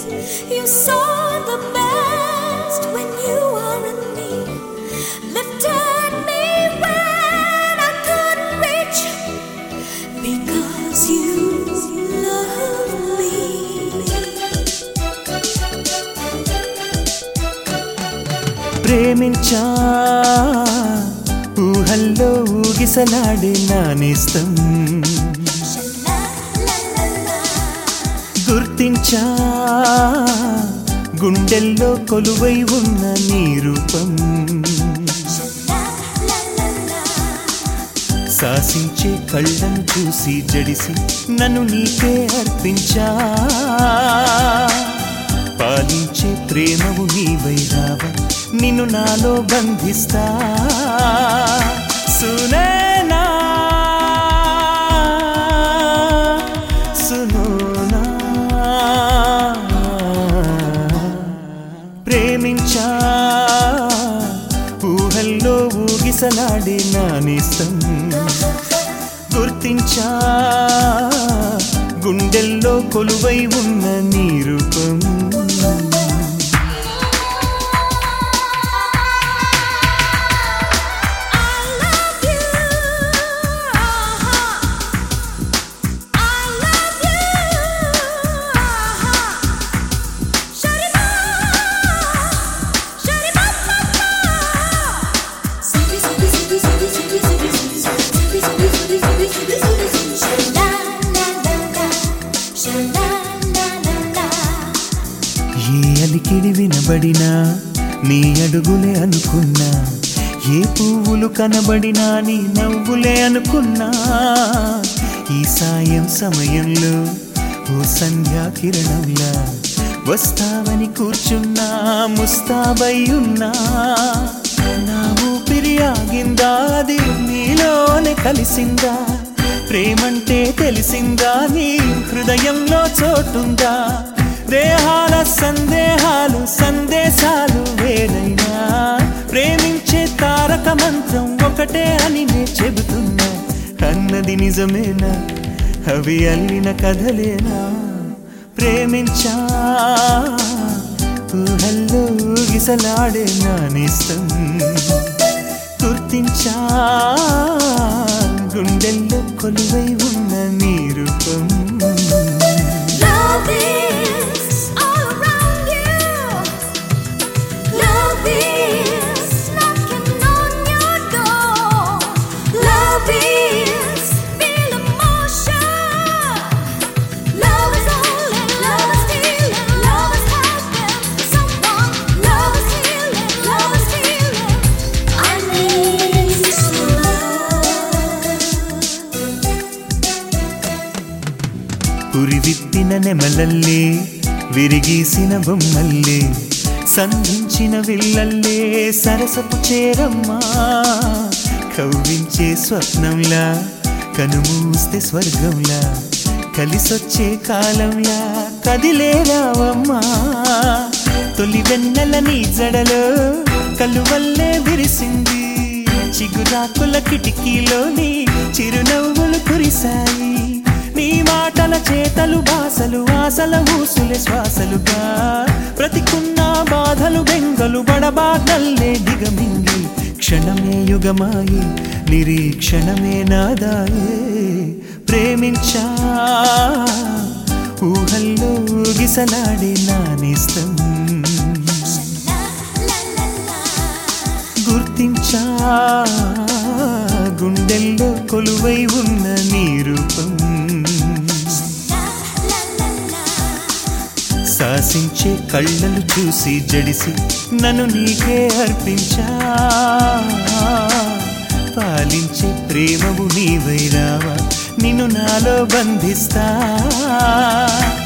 You saw the best when you were in me. Lifted me when I couldn't reach. Because you love me. ప్రేమించా ఊహల్లో ఊగిసలాడే నానేస్తం La la la la. గుర్తించా గుండెల్లో కొలువై ఉన్న నీ రూపం La la la la. శాసించే కళ్ళను చూసి జడిసి నన్ను నీకే అర్పించా పాలించే ప్రేమవు నీవై రావా నిన్ను నాలో బంధిస్తా సునేనా సునోనా ప్రేమించా ఊహల్లో ఊగిసలాడే నానేస్తం గుర్తించా గుండెల్లో కొలువై ఉన్న నీ రూపం I love you. Uh-huh. I love you. Uh-huh. Shut-it-up. Shut-it-up. Zippy, zippy, zippy, zippy, zippy, zippy, zippy, zippy, zippy, zippy, zippy, zippy, zippy. Sha-la-la-la-la. Sha-la-la-la-la. ఏ అలికిడి వినబడినా నీ అడుగులే అనుకున్నా ఏ పువ్వులు కనబడినా నీ నవ్వులే అనుకున్నా ఈ సాయం సమయంలో ఓ సంధ్యా కిరణంలా వస్తావని కూర్చున్నా ముస్తాబై ఉన్నా నా ఊపిరి ఆగిందా అది నీలోనే కలిసిందా ప్రేమంటే తెలిసిందా నీ హృదయంలో చోటుందా దేహాల సందేహాలు సందేశాలు వేరైనా ప్రేమించే తారక మంత్రం ఒకటే అని నే చెబుతున్నా అన్నది నిజమేనా అవి అల్లిన కథలేనా ప్రేమించా ఊహల్లో గిసలాడే నానిస్తం గుర్తించా గుండెల్లో కొలువై ఉన్న నీ రూపం Love is all around you. Love is knocking on your door. Love is feel emotion. Love is only love is healing. Love is helping someone. Love is healing. Love is healing. I need some love. పురివిప్పిన నెమలల్లే విరిగీసిన బొమ్మల్లే సంధించిన విల్లల్లే సరసపు చేరమ్మా కవ్వించే స్వప్నంలా కనుమూస్తే స్వర్గంలా కలిసొచ్చే కాలంలా కదిలే రావమ్మా తొలి వెన్నెల నీ జడలో కలువల్లే విరిసింది చిగురాకుల కిటికీలోని చిరునవ్వులు కురిశాయి నీ మాటల చేతలు భాసలు ఆశల ఊసులే శ్వాసలుగా ప్రతికున్న బాధలు బెంగలు బడబాటల్లే దిగమింగి క్షణమే యుగమాయి నిరీక్షణమే నాదాయే ప్రేమించా ఊహల్లో గిసలాడే నానిస్తం La la la. గుర్తించా గుండెల్లో కొలువై ఉన్న నీ రూపం La la la la. శాసించే కళ్ళలు చూసి జడిసి నన్ను నీకే అర్పించా పాలించే ప్రేమవు నీవై రావా నిన్ను నాలో బంధిస్తా